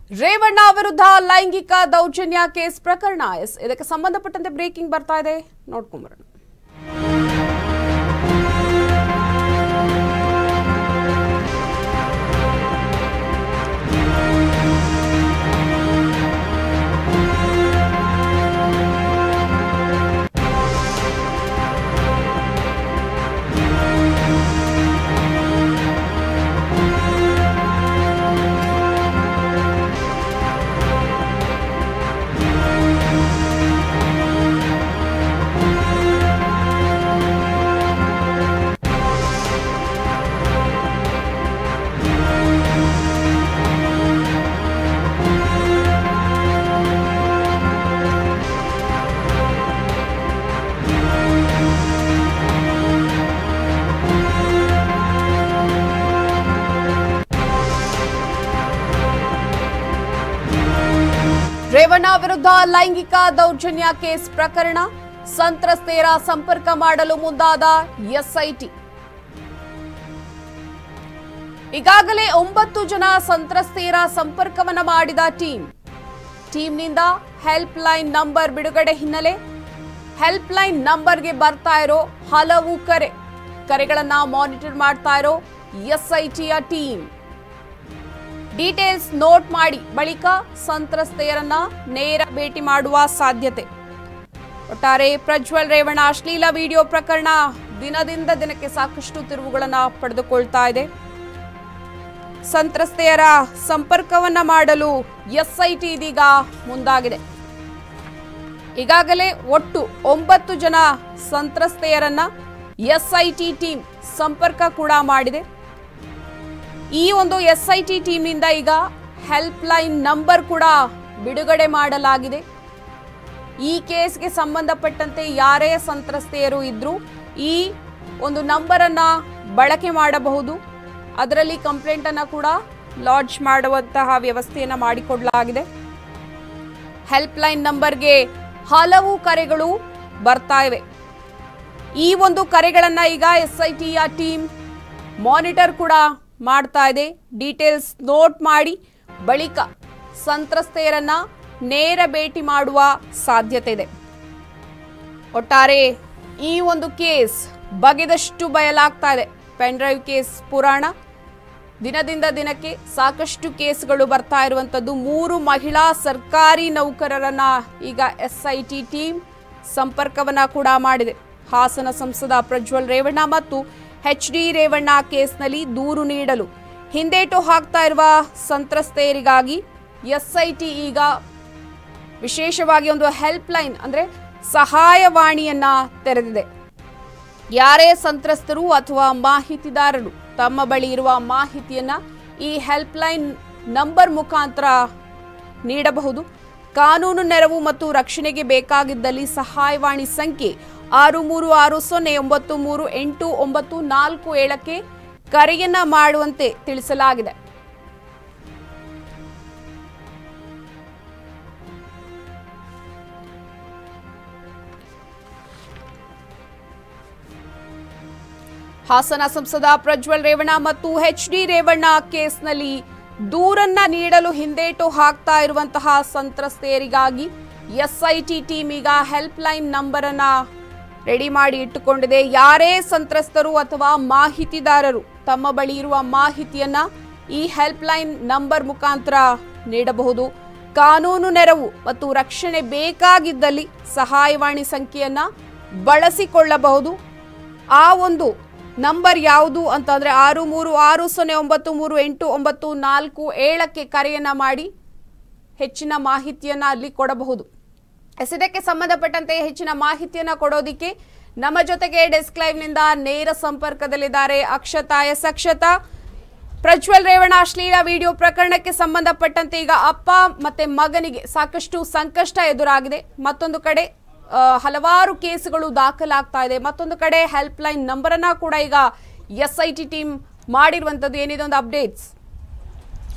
ರೇವಣ್ಣ ವಿರುದ್ಧ ಲೈಂಗಿಕ ದೌರ್ಜನ್ಯ ಕೇಸ್ ಪ್ರಕರಣ ಎಸ್ ಇದಕ್ಕೆ ಸಂಬಂಧಪಟ್ಟಂತೆ ಬ್ರೇಕಿಂಗ್ ಬರ್ತಾ ಇದೆ ನೋಡ್ಕೊಂಬರೋಣ ರೇವಣ್ಣ ವಿರುದ್ಧ ಲೈಂಗಿಕ ದೌರ್ಜನ್ಯ ಕೇಸ್ ಪ್ರಕರಣ ಸಂತ್ರಸ್ತೆಯರ ಸಂಪರ್ಕ ಮಾಡಲು ಮುಂದಾದ ಎಸ್ಐಟಿ ಈಗಾಗಲೇ ಒಂಬತ್ತು ಜನ ಸಂತ್ರಸ್ತೆಯರ ಸಂಪರ್ಕವನ್ನ ಮಾಡಿದ ಟೀಮ್ ಟೀಮ್ನಿಂದ ಹೆಲ್ಪ್ ಲೈನ್ ನಂಬರ್ ಬಿಡುಗಡೆ ಹಿನ್ನೆಲೆ ಹೆಲ್ಪ್ ಲೈನ್ ನಂಬರ್ಗೆ ಬರ್ತಾ ಇರೋ ಹಲವು ಕರೆ ಕರೆಗಳನ್ನ ಮಾನಿಟರ್ ಮಾಡ್ತಾ ಇರೋ ಎಸ್ಐಟಿಯ ಟೀಮ್ ಡೀಟೇಲ್ಸ್ ನೋಟ್ ಮಾಡಿ ಬಳಿಕ ಸಂತ್ರಸ್ತೆಯರನ್ನ ನೇರ ಭೇಟಿ ಮಾಡುವ ಸಾಧ್ಯತೆ ಒಟ್ಟಾರೆ ಪ್ರಜ್ವಲ್ ರೇವಣ್ಣ ಅಶ್ಲೀಲ ವಿಡಿಯೋ ಪ್ರಕರಣ ದಿನದಿಂದ ದಿನಕ್ಕೆ ಸಾಕಷ್ಟು ತಿರುವುಗಳನ್ನ ಪಡೆದುಕೊಳ್ತಾ ಇದೆ ಸಂತ್ರಸ್ತೆಯರ ಸಂಪರ್ಕವನ್ನ ಮಾಡಲು ಎಸ್ಐಟಿ ಇದೀಗ ಮುಂದಾಗಿದೆ ಈಗಾಗಲೇ ಒಟ್ಟು ಒಂಬತ್ತು ಜನ ಸಂತ್ರಸ್ತೆಯರನ್ನ ಎಸ್ಐಟಿ ಟೀಮ್ ಸಂಪರ್ಕ ಕೂಡ ಮಾಡಿದೆ ಈ ಒಂದು ಎಸ್ಐಟಿ ಟೀಮ್ನಿಂದ ಈಗ ಹೆಲ್ಪ್ ಲೈನ್ ನಂಬರ್ ಕೂಡ ಬಿಡುಗಡೆ ಮಾಡಲಾಗಿದೆ ಈ ಕೇಸ್ಗೆ ಸಂಬಂಧಪಟ್ಟಂತೆ ಯಾರೇ ಸಂತ್ರಸ್ತೆಯರು ಇದ್ರೂ ಈ ಒಂದು ನಂಬರ್ ಅನ್ನ ಬಳಕೆ ಮಾಡಬಹುದು ಅದರಲ್ಲಿ ಕಂಪ್ಲೇಂಟ್ ಅನ್ನ ಕೂಡ ಲಾಡ್ಜ್ ಮಾಡುವಂತಹ ವ್ಯವಸ್ಥೆಯನ್ನ ಮಾಡಿಕೊಡಲಾಗಿದೆ ಹೆಲ್ಪ್ ಲೈನ್ ನಂಬರ್ಗೆ ಹಲವು ಕರೆಗಳು ಬರ್ತಾ ಇವೆ ಈ ಒಂದು ಕರೆಗಳನ್ನ ಈಗ ಎಸ್ಐಟಿಯ ಟೀಮ್ ಮಾನಿಟರ್ ಕೂಡ ಮಾಡ್ತಾ ಇದೆ ಡೀಟೇಲ್ಸ್ ನೋಟ್ ಮಾಡಿ ಬಳಿಕ ಸಂತ್ರಸ್ತೆಯರನ್ನ ನೇರ ಭೇಟಿ ಮಾಡುವ ಸಾಧ್ಯತೆ ಇದೆ ಒಟ್ಟಾರೆ ಈ ಒಂದು ಕೇಸ್ ಬಗೆದಷ್ಟು ಬಯಲಾಗ್ತಾ ಇದೆ ಪೆನ್ ಡ್ರೈವ್ ಕೇಸ್ ಪುರಾಣ ದಿನದಿಂದ ದಿನಕ್ಕೆ ಸಾಕಷ್ಟು ಕೇಸ್ಗಳು ಬರ್ತಾ ಇರುವಂತದ್ದು ಮೂರು ಮಹಿಳಾ ಸರ್ಕಾರಿ ನೌಕರರನ್ನ ಈಗ ಎಸ್ಐಟಿ ಟೀಮ್ ಸಂಪರ್ಕವನ್ನ ಕೂಡ ಮಾಡಿದೆ ಹಾಸನ ಸಂಸದ ಪ್ರಜ್ವಲ್ ರೇವಣ್ಣ ಮತ್ತು ಎಚ್ ಡಿ ರೇವಣ್ಣ ಕೇಸ್ನಲ್ಲಿ ದೂರು ನೀಡಲು ಹಿಂದೇಟು ಹಾಕ್ತಾ ಇರುವ ಸಂತ್ರಸ್ತೆಯರಿಗಾಗಿ ಎಸ್ಐಟಿ ಈಗ ವಿಶೇಷವಾಗಿ ಒಂದು ಹೆಲ್ಪ್ ಲೈನ್ ಅಂದ್ರೆ ಸಹಾಯವಾಣಿಯನ್ನ ತೆರೆದಿದೆ ಯಾರೇ ಸಂತ್ರಸ್ತರು ಅಥವಾ ಮಾಹಿತಿದಾರರು ತಮ್ಮ ಬಳಿ ಇರುವ ಮಾಹಿತಿಯನ್ನ ಈ ಹೆಲ್ಪ್ ಲೈನ್ ನಂಬರ್ ಮುಖಾಂತರ ನೀಡಬಹುದು ಕಾನೂನು ನೆರವು ಮತ್ತು ರಕ್ಷಣೆಗೆ ಬೇಕಾಗಿದ್ದಲ್ಲಿ ಸಹಾಯವಾಣಿ ಸಂಖ್ಯೆ ಆರು ಮೂರು ಆರು ಸೊನ್ನೆ ಒಂಬತ್ತು ಮೂರು ಎಂಟು ಒಂಬತ್ತು ನಾಲ್ಕು ಏಳಕ್ಕೆ ಕರೆಯನ್ನ ಮಾಡುವಂತೆ ತಿಳಿಸಲಾಗಿದೆ ಹಾಸನ ಸಂಸದ ಪ್ರಜ್ವಲ್ ರೇವಣ್ಣ ಮತ್ತು ಎಚ್ ಡಿ ರೇವಣ್ಣ ಕೇಸ್ನಲ್ಲಿ ದೂರನ್ನ ನೀಡಲು ಹಿಂದೇಟು ಹಾಕ್ತಾ ಇರುವಂತಹ ಸಂತ್ರಸ್ತೆಯರಿಗಾಗಿ ಎಸ್ಐಟಿ ಟೀಮ್ ಈಗ ಹೆಲ್ಪ್ ಲೈನ್ ನಂಬರ್ ಅನ್ನ ರೆಡಿ ಮಾಡಿ ಇಟ್ಟುಕೊಂಡಿದೆ ಯಾರೇ ಸಂತ್ರಸ್ತರು ಅಥವಾ ಮಾಹಿತಿದಾರರು ತಮ್ಮ ಬಳಿ ಇರುವ ಮಾಹಿತಿಯನ್ನ ಈ ಹೆಲ್ಪ್ ಲೈನ್ ನಂಬರ್ ಮುಖಾಂತರ ನೀಡಬಹುದು ಕಾನೂನು ನೆರವು ಮತ್ತು ರಕ್ಷಣೆ ಬೇಕಾಗಿದ್ದಲ್ಲಿ ಸಹಾಯವಾಣಿ ಸಂಖ್ಯೆಯನ್ನ ಬಳಸಿಕೊಳ್ಳಬಹುದು ಆ ಒಂದು ನಂಬರ್ ಯಾವುದು ಅಂತಂದ್ರೆ ಆರು ಮೂರು ಆರು ಸೊನ್ನೆ ಒಂಬತ್ತು ಮೂರು ಎಂಟು ಒಂಬತ್ತು ನಾಲ್ಕು ಏಳಕ್ಕೆ ಕರೆಯನ್ನ ಮಾಡಿ ಹೆಚ್ಚಿನ ಮಾಹಿತಿಯನ್ನ ಅಲ್ಲಿ ಕೊಡಬಹುದು ಎಸ್ ಇದಕ್ಕೆ ಸಂಬಂಧಪಟ್ಟಂತೆ ಹೆಚ್ಚಿನ ಮಾಹಿತಿಯನ್ನ ಕೊಡೋದಿಕ್ಕೆ ನಮ್ಮ ಜೊತೆಗೆ ಡೆಸ್ಕ್ ಲೈವ್ ನಿಂದ ನೇರ ಸಂಪರ್ಕದಲ್ಲಿದ್ದಾರೆ ಅಕ್ಷತಾ ಎಸ್ ಅಕ್ಷತಾ ಪ್ರಜ್ವಲ್ ರೇವಣ್ಣ ಅಶ್ಲೀಲ ವಿಡಿಯೋ ಪ್ರಕರಣಕ್ಕೆ ಸಂಬಂಧಪಟ್ಟಂತೆ ಈಗ ಅಪ್ಪ ಮತ್ತೆ ಮಗನಿಗೆ ಸಾಕಷ್ಟು ಸಂಕಷ್ಟ ಎದುರಾಗಿದೆ ಮತ್ತೊಂದು ಕಡೆ ಆ, ಹಲವಾರು ಕೇಸುಗಳು ದಾಖಲಾಗ್ತಾ ಇದೆ ಮತ್ತೊಂದು ಕಡೆ ಹೆಲ್ಪ್ ಲೈನ್ ನಂಬರ್ ಅನ್ನ ಕೂಡ ಈಗ ಎಸ್ ಐ ಟಿ ಟೀಮ್ ಮಾಡಿರುವಂತದ್ದು ಏನಿದೆ ಒಂದು ಅಪ್ಡೇಟ್ಸ್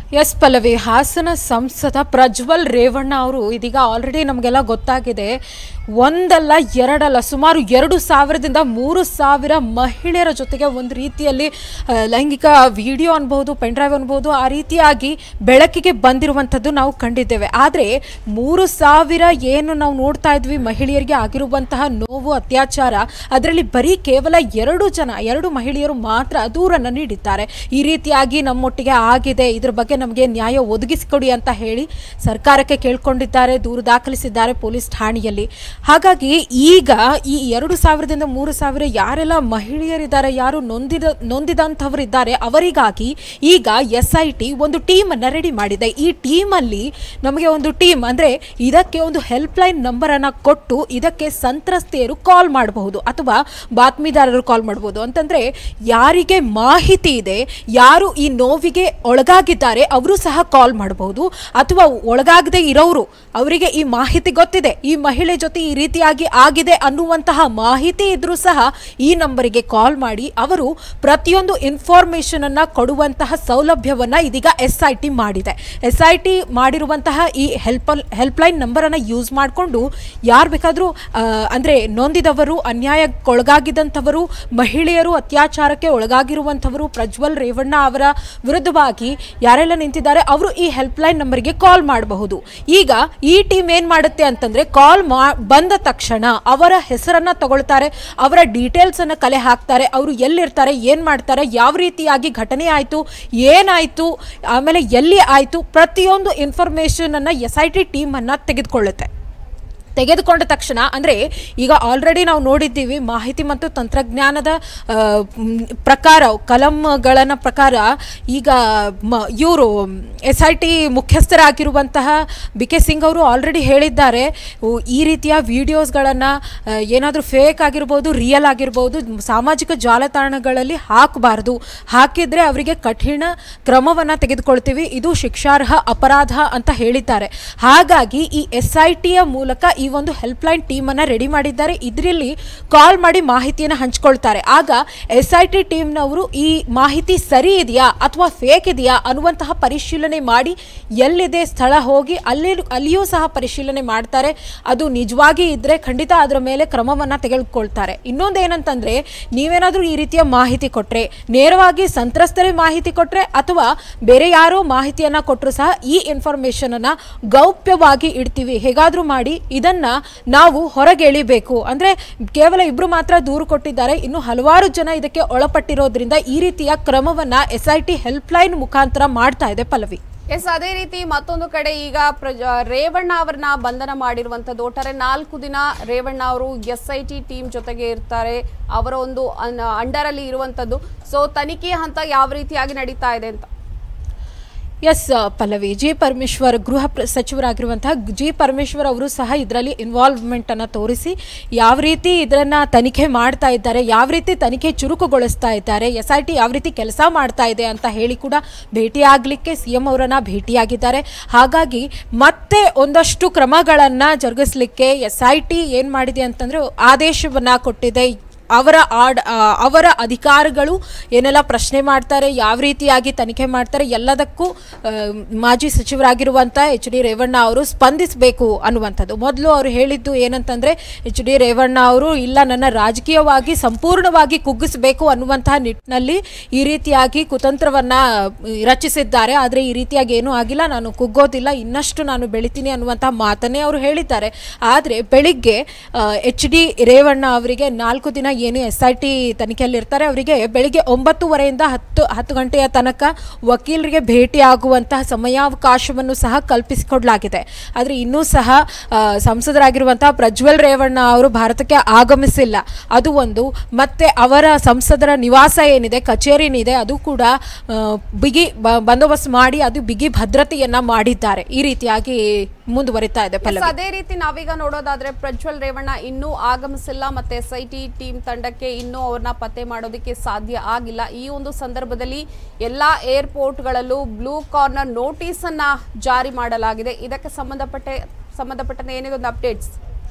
ಎಸ್ ಪಲ್ಲವಿ ಹಾಸನ ಸಂಸದ ಪ್ರಜ್ವಲ್ ರೇವಣ್ಣ ಅವರು ಇದೀಗ ಆಲ್ರೆಡಿ ನಮಗೆಲ್ಲ ಗೊತ್ತಾಗಿದೆ ಒಂದಲ್ಲ ಎರಡಲ್ಲ ಸುಮಾರು ಎರಡು ಸಾವಿರದಿಂದ ಮೂರು ಸಾವಿರ ಮಹಿಳೆಯರ ಜೊತೆಗೆ ಒಂದು ರೀತಿಯಲ್ಲಿ ಆ, ಲೈಂಗಿಕ ವಿಡಿಯೋ ಅನ್ಬೋದು ಪೆನ್ಡ್ರೈವ್ ಅನ್ಬೋದು ಆ ರೀತಿಯಾಗಿ ಬೆಳಕಿಗೆ ಬಂದಿರುವಂಥದ್ದು ನಾವು ಕಂಡಿದ್ದೇವೆ ಆದರೆ ಮೂರು ಸಾವಿರ ಏನು ನಾವು ನೋಡ್ತಾ ಇದ್ವಿ ಮಹಿಳೆಯರಿಗೆ ಆಗಿರುವಂತಹ ನೋವು ಅತ್ಯಾಚಾರ ಅದರಲ್ಲಿ ಬರೀ ಕೇವಲ ಎರಡು ಜನ ಎರಡು ಮಹಿಳೆಯರು ಮಾತ್ರ ದೂರನ್ನು ನೀಡಿದ್ದಾರೆ ಈ ರೀತಿಯಾಗಿ ನಮ್ಮೊಟ್ಟಿಗೆ ಆಗಿದೆ ಇದ್ರ ಬಗ್ಗೆ ನಮಗೆ ನ್ಯಾಯ ಒದಗಿಸಿಕೊಡಿ ಅಂತ ಹೇಳಿ ಸರ್ಕಾರಕ್ಕೆ ಕೇಳ್ಕೊಂಡಿದ್ದಾರೆ ದೂರು ದಾಖಲಿಸಿದ್ದಾರೆ ಪೊಲೀಸ್ ಠಾಣೆಯಲ್ಲಿ ಹಾಗಾಗಿ ಈಗ ಈ ಎರಡು ಸಾವಿರದಿಂದ ಮೂರು ಸಾವಿರ ಯಾರೆಲ್ಲ ಮಹಿಳೆಯರಿದ್ದಾರೆ ಯಾರು ನೊಂದಿದ ನೊಂದಿದಂಥವರಿದ್ದಾರೆ ಅವರಿಗಾಗಿ ಈಗ ಎಸ್ ಐ ಟಿ ಒಂದು ಟೀಮನ್ನು ರೆಡಿ ಮಾಡಿದೆ ಈ ಟೀಮಲ್ಲಿ ನಮಗೆ ಒಂದು ಟೀಮ್ ಅಂದರೆ ಇದಕ್ಕೆ ಒಂದು ಹೆಲ್ಪ್ಲೈನ್ ನಂಬರನ್ನು ಕೊಟ್ಟು ಇದಕ್ಕೆ ಸಂತ್ರಸ್ತೆಯರು ಕಾಲ್ ಮಾಡಬಹುದು ಅಥವಾ ಬಾತ್ಮೀದಾರರು ಕಾಲ್ ಮಾಡಬಹುದು ಅಂತಂದರೆ ಯಾರಿಗೆ ಮಾಹಿತಿ ಇದೆ ಯಾರು ಈ ನೋವಿಗೆ ಒಳಗಾಗಿದ್ದಾರೆ ಅವರು ಸಹ ಕಾಲ್ ಮಾಡಬಹುದು ಅಥವಾ ಒಳಗಾಗದೆ ಇರೋರು ಅವರಿಗೆ ಈ ಮಾಹಿತಿ ಗೊತ್ತಿದೆ ಈ ಮಹಿಳೆ ಜೊತೆ ಈ ರೀತಿಯಾಗಿ ಆಗಿದೆ ಅನ್ನುವಂತಹ ಮಾಹಿತಿ ಇದ್ರೂ ಸಹ ಈ ನಂಬರಿಗೆ ಕಾಲ್ ಮಾಡಿ ಅವರು ಪ್ರತಿಯೊಂದು ಇನ್ಫಾರ್ಮೇಶನ್ ಅನ್ನ ಕೊಡುವಂತಹ ಸೌಲಭ್ಯವನ್ನ ಇದೀಗ ಎಸ್ ಐ ಟಿ ಮಾಡಿದೆ ಎಸ್ ಐ ಟಿ ಮಾಡಿರುವಂತಹ ಈ ಹೆಲ್ಪ್ ಹೆಲ್ಪ್ಲೈನ್ ನಂಬರನ್ನು ಯೂಸ್ ಮಾಡಿಕೊಂಡು ಯಾರು ಬೇಕಾದರೂ ಅಂದರೆ ನೊಂದಿದವರು ಅನ್ಯಾಯಕ್ಕೊಳಗಾಗಿದ್ದಂಥವರು ಮಹಿಳೆಯರು ಅತ್ಯಾಚಾರಕ್ಕೆ ಒಳಗಾಗಿರುವಂಥವರು ಪ್ರಜ್ವಲ್ ರೇವಣ್ಣ ಅವರ ವಿರುದ್ಧವಾಗಿ ಯಾರೆಲ್ಲ ನಿಂತಿದ್ದಾರೆ ಅವರು ಈ ಹೆಲ್ಪ್ಲೈನ್ ನಂಬರ್ಗೆ ಕಾಲ್ ಮಾಡಬಹುದು ಈಗ ಈ ಟೀಮ್ ಏನು ಮಾಡುತ್ತೆ ಅಂತಂದ್ರೆ ಕಾಲ್ ಮಾ ಬಂದ ತಕ್ಷಣ ಅವರ ಹೆಸರನ್ನ ತಗೊಳ್ತಾರೆ ಅವರ ಡೀಟೇಲ್ಸ್ ಅನ್ನ ಕಲೆ ಹಾಕ್ತಾರೆ ಅವರು ಎಲ್ಲಿರ್ತಾರೆ ಏನು ಮಾಡ್ತಾರೆ ಯಾವ ರೀತಿಯಾಗಿ ಘಟನೆ ಆಯಿತು ಏನಾಯಿತು ಆಮೇಲೆ ಎಲ್ಲಿ ಆಯಿತು ಪ್ರತಿಯೊಂದು ಇನ್ಫಾರ್ಮೇಷನ್ ಅನ್ನ ಎಸ್ ಐ ಟಿ ಟೀಮ್ ಅನ್ನ ತೆಗೆದುಕೊಳ್ಳುತ್ತೆ ತೆಗೆದುಕೊಂಡ ತಕ್ಷಣ ಅಂದರೆ ಈಗ ಆಲ್ರೆಡಿ ನಾವು ನೋಡಿದ್ದೀವಿ ಮಾಹಿತಿ ಮತ್ತು ತಂತ್ರಜ್ಞಾನದ ಆ, ಮ್, ಪ್ರಕಾರ ಕಲಂಗಳನ್ನ ಪ್ರಕಾರ ಈಗ ಇವರು ಎಸ್ ಐ ಟಿ ಮುಖ್ಯಸ್ಥರಾಗಿರುವಂತಹ ಬಿ ಕೆ ಸಿಂಗ್ ಅವರು ಆಲ್ರೆಡಿ ಹೇಳಿದ್ದಾರೆ ಉ, ಈ ರೀತಿಯ ವಿಡಿಯೋಸ್ಗಳನ್ನು ಏನಾದರೂ ಫೇಕ್ ಆಗಿರ್ಬೋದು ರಿಯಲ್ ಆಗಿರ್ಬೋದು ಸಾಮಾಜಿಕ ಜಾಲತಾಣಗಳಲ್ಲಿ ಹಾಕಬಾರ್ದು ಹಾಕಿದರೆ ಅವರಿಗೆ ಕಠಿಣ ಕ್ರಮವನ್ನು ತೆಗೆದುಕೊಳ್ತೀವಿ ಇದು ಶಿಕ್ಷಾರ್ಹ ಅಪರಾಧ ಅಂತ ಹೇಳಿದ್ದಾರೆ ಹಾಗಾಗಿ ಈ ಎಸ್ ಐ ಟಿಯ ಮೂಲಕ ಈ ಒಂದು ಹೆಲ್ಪ್ಲೈನ್ ಟೀಮನ್ನು ರೆಡಿ ಮಾಡಿದ್ದಾರೆ ಇದರಲ್ಲಿ ಕಾಲ್ ಮಾಡಿ ಮಾಹಿತಿಯನ್ನು ಹಂಚ್ಕೊಳ್ತಾರೆ ಆಗ ಎಸ್ ಐ ಟಿ ಟೀಮ್ನವರು ಈ ಮಾಹಿತಿ ಸರಿ ಇದೆಯಾ ಅಥವಾ ಫೇಕ್ ಇದೆಯಾ ಅನ್ನುವಂತಹ ಪರಿಶೀಲನೆ ಮಾಡಿ ಎಲ್ಲಿದೆ ಸ್ಥಳ ಹೋಗಿ ಅಲ್ಲಿ ಅಲ್ಲಿಯೂ ಸಹ ಪರಿಶೀಲನೆ ಮಾಡ್ತಾರೆ ಅದು ನಿಜವಾಗಿ ಇದ್ರೆ ಖಂಡಿತ ಅದರ ಮೇಲೆ ಕ್ರಮವನ್ನು ತೆಗೆದುಕೊಳ್ತಾರೆ ಇನ್ನೊಂದು ಏನಂತಂದ್ರೆ ನೀವೇನಾದರೂ ಈ ರೀತಿಯ ಮಾಹಿತಿ ಕೊಟ್ರೆ ನೇರವಾಗಿ ಸಂತ್ರಸ್ತರೇ ಮಾಹಿತಿ ಕೊಟ್ರೆ ಅಥವಾ ಬೇರೆ ಯಾರೋ ಮಾಹಿತಿಯನ್ನ ಕೊಟ್ಟರು ಸಹ ಈ ಇನ್ಫಾರ್ಮೇಶನ್ ಅನ್ನ ಗೌಪ್ಯವಾಗಿ ಇಡ್ತೀವಿ ಹೇಗಾದ್ರೂ ಮಾಡಿ ಇದನ್ನ ನಾವು ಹೊರಗೆ ಎಳಿಬೇಕು ಅಂದ್ರೆ ಕೇವಲ ಇಬ್ರು ಮಾತ್ರ ದೂರು ಕೊಟ್ಟಿದ್ದಾರೆ ಇನ್ನು ಹಲವಾರು ಜನ ಇದಕ್ಕೆ ಒಳಪಟ್ಟಿರೋದ್ರಿಂದ ಈ ರೀತಿಯ ಕ್ರಮವನ್ನ ಎಸ್ ಐ ಟಿ ಹೆಲ್ಪ್ಲೈನ್ ಮುಖಾಂತರ ಮಾಡ್ತಾ ಇದೆ ಪಲ್ಲವಿ ಎಸ್ ಅದೇ ರೀತಿ ಮತ್ತೊಂದು ಕಡೆ ಈಗ ಪ್ರಜ ರೇವಣ್ಣ ಅವರನ್ನ ಬಂಧನ ಮಾಡಿರುವಂತದ್ದು ಒಟ್ಟಾರೆ ನಾಲ್ಕು ದಿನ ರೇವಣ್ಣ ಅವರು ಎಸ್ ಐ ಟಿ ಟೀಮ್ ಜೊತೆಗೆ ಇರ್ತಾರೆ ಅವರ ಒಂದು ಅಂಡರ್ ಅಲ್ಲಿ ಇರುವಂತದ್ದು ಸೊ ತನಿಖೆ ಹಂತ ಯಾವ ರೀತಿಯಾಗಿ ನಡೀತಾ ಇದೆ ಅಂತ ಎಸ್ ಪಲ್ಲವಿ ಜಿ ಪರಮೇಶ್ವರ್ ಗೃಹ ಪ್ರ- ಸಚಿವರಾಗಿರುವಂತಹ ಜಿ ಪರಮೇಶ್ವರ್ ಅವರು ಸಹ ಇದರಲ್ಲಿ ಇನ್ವಾಲ್ವ್ಮೆಂಟ್ ಅನ್ನು ತೋರಿಸಿ ಯಾವ ರೀತಿ ಇದನ್ನ ತನಿಖೆ ಮಾಡ್ತಾ ಇದ್ದಾರೆ ಯಾವ ರೀತಿ ತನಿಖೆ ಚುರುಕುಗೊಳಿಸ್ತಾ ಇದ್ದಾರೆ ಎಸ್ ಐ ಟಿ ಯಾವ ರೀತಿ ಕೆಲಸ ಮಾಡ್ತಾ ಇದೆ ಅಂತ ಹೇಳಿ ಕೂಡ ಭೇಟಿಯಾಗಲಿಕ್ಕೆ ಸಿ ಎಂ ಅವರನ್ನ ಭೇಟಿಯಾಗಿದ್ದಾರೆ ಹಾಗಾಗಿ ಮತ್ತೆ ಒಂದಷ್ಟು ಕ್ರಮಗಳನ್ನ ಜರುಗಿಸ್ಲಿಕ್ಕೆ ಎಸ್ ಐ ಟಿ ಏನು ಮಾಡಿದೆ ಅಂತಂದ್ರೆ ಆದೇಶವನ್ನ ಕೊಟ್ಟಿದೆ ಅವರ ಆಡ್ ಆ, ಅವರ ಅಧಿಕಾರಿಗಳು ಏನೆಲ್ಲ ಪ್ರಶ್ನೆ ಮಾಡ್ತಾರೆ ಯಾವ ರೀತಿಯಾಗಿ ತನಿಖೆ ಮಾಡ್ತಾರೆ ಎಲ್ಲದಕ್ಕೂ ಆ, ಮಾಜಿ ಸಚಿವರಾಗಿರುವಂಥ ಎಚ್ ಡಿ ರೇವಣ್ಣ ಅವರು ಸ್ಪಂದಿಸಬೇಕು ಅನ್ನುವಂಥದ್ದು ಮೊದಲು ಅವರು ಹೇಳಿದ್ದು ಏನಂತಂದ್ರೆ ಎಚ್ ಡಿ ರೇವಣ್ಣ ಅವರು ಇಲ್ಲ ನನ್ನ ರಾಜಕೀಯವಾಗಿ ಸಂಪೂರ್ಣವಾಗಿ ಕುಗ್ಗಿಸಬೇಕು ಅನ್ನುವಂತಹ ನಿಟ್ಟಿನಲ್ಲಿ ಈ ರೀತಿಯಾಗಿ ಕುತಂತ್ರವನ್ನ ಆ, ರಚಿಸಿದ್ದಾರೆ ಆದರೆ ಈ ರೀತಿಯಾಗಿ ಏನೂ ಆಗಿಲ್ಲ ನಾನು ಕುಗ್ಗೋದಿಲ್ಲ ಇನ್ನಷ್ಟು ನಾನು ಬೆಳಿತೀನಿ ಅನ್ನುವಂತಹ ಮಾತನ್ನೇ ಅವರು ಹೇಳಿದ್ದಾರೆ ಆದರೆ ಬೆಳಿಗ್ಗೆ ಎಚ್ ಡಿ ರೇವಣ್ಣ ಅವರಿಗೆ ನಾಲ್ಕು ದಿನ ಏನು ಎಸ್ ಐ ಟಿ ತನಿಖೆಯಲ್ಲಿ ಇರ್ತಾರೆ ಅವರಿಗೆ ಬೆಳಿಗ್ಗೆ ಒಂಬತ್ತುವರೆಯಿಂದ ಹತ್ತು ಹತ್ತು ಗಂಟೆಯ ತನಕ ವಕೀಲರಿಗೆ ಭೇಟಿ ಆಗುವಂತಹ ಸಮಯಾವಕಾಶವನ್ನು ಸಹ ಕಲ್ಪಿಸಿಕೊಡಲಾಗಿದೆ ಆದರೆ ಇನ್ನೂ ಸಹ ಆ, ಸಂಸದರಾಗಿರುವಂತಹ ಪ್ರಜ್ವಲ್ ರೇವಣ್ಣ ಅವರು ಭಾರತಕ್ಕೆ ಆಗಮಿಸಿಲ್ಲ ಅದು ಒಂದು ಮತ್ತೆ ಅವರ ಸಂಸದರ ನಿವಾಸ ಏನಿದೆ ಕಚೇರಿ ಏನಿದೆ ಅದು ಕೂಡ ಆ, ಬಿಗಿ ಬ- ಬಂದೋಬಸ್ತ್ ಮಾಡಿ ಅದು ಬಿಗಿ ಭದ್ರತೆಯನ್ನ ಮಾಡಿದ್ದಾರೆ ಈ ರೀತಿಯಾಗಿ ಮುಂದುವರಿತಾ ಇದೆ ಎಸ್, ಪಲ್ಲವಿ ಅದೇ ರೀತಿ ನಾವೀಗ ನೋಡೋದಾದ್ರೆ ಪ್ರಜ್ವಲ್ ರೇವಣ್ಣ ಇನ್ನೂ ಆಗಮಿಸಿಲ್ಲ ಮತ್ತೆ ಎಸ್ ಐ ಟಿ ಟೀಮ್ ತಂಡಕ್ಕೆ ಇನ್ನೂ ಅವ್ರನ್ನ ಪತ್ತೆ ಮಾಡೋದಕ್ಕೆ ಸಾಧ್ಯ ಆಗಿಲ್ಲ ಈ ಒಂದು ಸಂದರ್ಭದಲ್ಲಿ ಎಲ್ಲಾ ಏರ್ಪೋರ್ಟ್ಗಳಲ್ಲೂ ಬ್ಲೂ ಕಾರ್ನರ್ ನೋಟಿಸ್ ಅನ್ನ ಜಾರಿ ಮಾಡಲಾಗಿದೆ ಇದಕ್ಕೆ ಸಂಬಂಧಪಟ್ಟ ಸಂಬಂಧಪಟ್ಟಂತೆ ಏನಿದೆ ಒಂದು ಅಪ್ಡೇಟ್ಸ್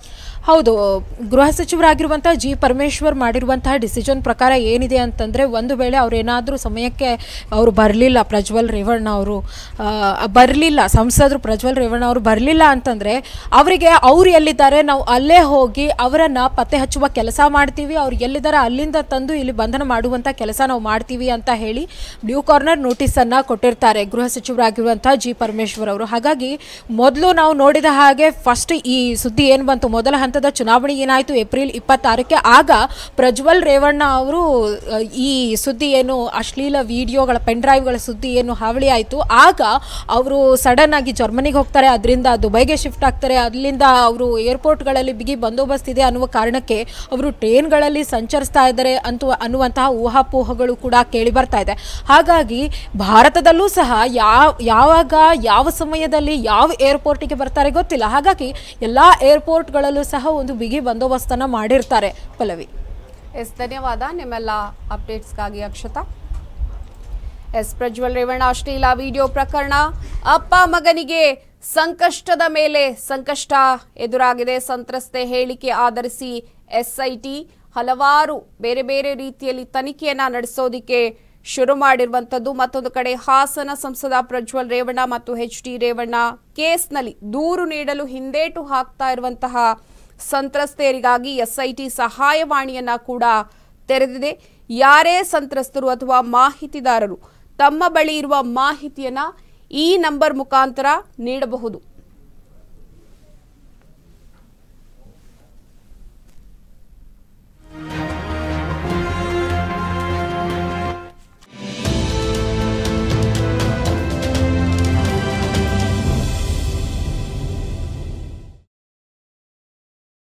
ಹೌದು ಗೃಹ ಸಚಿವರಾಗಿರುವಂತಹ ಜಿ ಪರಮೇಶ್ವರ್ ಮಾಡಿರುವಂತಹ ಡಿಸಿಷನ್ ಪ್ರಕಾರ ಏನಿದೆ ಅಂತಂದರೆ ಒಂದು ವೇಳೆ ಅವ್ರೇನಾದರೂ ಸಮಯಕ್ಕೆ ಅವರು ಬರಲಿಲ್ಲ ಪ್ರಜ್ವಲ್ ರೇವಣ್ಣ ಅವರು ಬರಲಿಲ್ಲ ಸಂಸದರು ಪ್ರಜ್ವಲ್ ರೇವಣ್ಣ ಅವರು ಬರಲಿಲ್ಲ ಅಂತಂದರೆ ಅವರಿಗೆ ಅವ್ರು ಎಲ್ಲಿದ್ದಾರೆ ನಾವು ಅಲ್ಲೇ ಹೋಗಿ ಅವರನ್ನು ಪತ್ತೆ ಹಚ್ಚುವ ಕೆಲಸ ಮಾಡ್ತೀವಿ ಅವ್ರು ಎಲ್ಲಿದ್ದಾರೆ ಅಲ್ಲಿಂದ ತಂದು ಇಲ್ಲಿ ಬಂಧನ ಮಾಡುವಂಥ ಕೆಲಸ ನಾವು ಮಾಡ್ತೀವಿ ಅಂತ ಹೇಳಿ ಬ್ಲೂ ಕಾರ್ನರ್ ನೋಟಿಸನ್ನು ಕೊಟ್ಟಿರ್ತಾರೆ ಗೃಹ ಸಚಿವರಾಗಿರುವಂಥ ಜಿ ಪರಮೇಶ್ವರ್ ಅವರು ಹಾಗಾಗಿ ಮೊದಲು ನಾವು ನೋಡಿದ ಹಾಗೆ ಫಸ್ಟ್ ಈ ಸುದ್ದಿ ಏನು ಬಂತು ಮೊದಲ ಹಂತದ ಚುನಾವಣೆ ಏನಾಯಿತು ಏಪ್ರಿಲ್ ಇಪ್ಪತ್ತಾರಕ್ಕೆ ಆಗ ಪ್ರಜ್ವಲ್ ರೇವಣ್ಣ ಅವರು ಅಹ್, ಈ ಸುದ್ದಿ ಏನು ಅಶ್ಲೀಲ ವಿಡಿಯೋಗಳ ಪೆನ್ ಡ್ರೈವ್ಗಳ ಸುದ್ದಿ ಏನು ಹಾವಳಿ ಆಯಿತು ಆಗ ಅವರು ಸಡನ್ ಆಗಿ ಜರ್ಮನಿಗೆ ಹೋಗ್ತಾರೆ ಅದರಿಂದ ದುಬೈಗೆ ಶಿಫ್ಟ್ ಆಗ್ತಾರೆ ಅಲ್ಲಿಂದ ಅವರು ಏರ್ಪೋರ್ಟ್ಗಳಲ್ಲಿ ಬಿಗಿ ಬಂದೋಬಸ್ತ್ ಇದೆ ಅನ್ನುವ ಕಾರಣಕ್ಕೆ ಅವರು ಟ್ರೈನ್ಗಳಲ್ಲಿ ಸಂಚರಿಸ್ತಾ ಇದ್ದಾರೆ ಅಂತ ಅನ್ನುವಂತಹ ಊಹಾಪೋಹಗಳು ಕೂಡ ಕೇಳಿ ಬರ್ತಾ ಇದೆ ಹಾಗಾಗಿ ಭಾರತದಲ್ಲೂ ಸಹ ಯಾವ ಯಾವಾಗ ಯಾವ ಸಮಯದಲ್ಲಿ ಯಾವ ಏರ್ಪೋರ್ಟಿಗೆ ಬರ್ತಾರೆ ಗೊತ್ತಿಲ್ಲ ಹಾಗಾಗಿ ಎಲ್ಲ ಏರ್ಪೋರ್ಟ್ಗಳಲ್ಲೂ ಸಹ ಒಂದು ಬಿಗಿ ಬಂದೋಬಸ್ತನ್ನು ಮಾಡಿರ್ತಾರೆ ಪಲ್ಲವಿ ಎಸ್ ಧನ್ಯವಾದ ನಿಮ್ಮೆಲ್ಲ ಅಪ್ಡೇಟ್ಸ್ಗಾಗಿ ಅಕ್ಷತಾ ಎಸ್ ಪ್ರಜ್ವಲ್ ರೇವಣ್ಣ ಅಶ್ಲೀಲ ವಿಡಿಯೋ ಪ್ರಕರಣ ಅಪ್ಪ ಮಗನಿಗೆ ಸಂಕಷ್ಟದ ಮೇಲೆ ಸಂಕಷ್ಟ ಎದುರಾಗಿದೆ ಸಂತ್ರಸ್ತೆ ಹೇಳಿಕೆ ಆಧರಿಸಿ ಎಸ್ಐಟಿ ಹಲವಾರು ಬೇರೆ ಬೇರೆ ರೀತಿಯಲ್ಲಿ ತನಿಖೆಯನ್ನ ನಡೆಸೋದಿಕ್ಕೆ ಶುರು ಮಾಡಿರುವಂತದ್ದು ಮತ್ತೊಂದು ಕಡೆ ಹಾಸನ ಸಂಸದ ಪ್ರಜ್ವಲ್ ರೇವಣ್ಣ ಮತ್ತು ಎಚ್ ಡಿ ರೇವಣ್ಣ ಕೇಸ್ನಲ್ಲಿ ದೂರು ನೀಡಲು ಹಿಂದೇಟು ಹಾಕ್ತಾ ಇರುವಂತಹ ಸಂತ್ರಸ್ತೆಯರಿಗಾಗಿ ಎಸ್ಐಟಿ ಸಹಾಯವಾಣಿಯನ್ನ ಕೂಡ ತೆರೆದಿದೆ ಯಾರೇ ಸಂತ್ರಸ್ತರು ಅಥವಾ ಮಾಹಿತಿದಾರರು ತಮ್ಮ ಬಳಿ ಇರುವ ಮಾಹಿತಿಯನ್ನ ಈ ನಂಬರ್ ಮುಖಾಂತರ ನೀಡಬಹುದು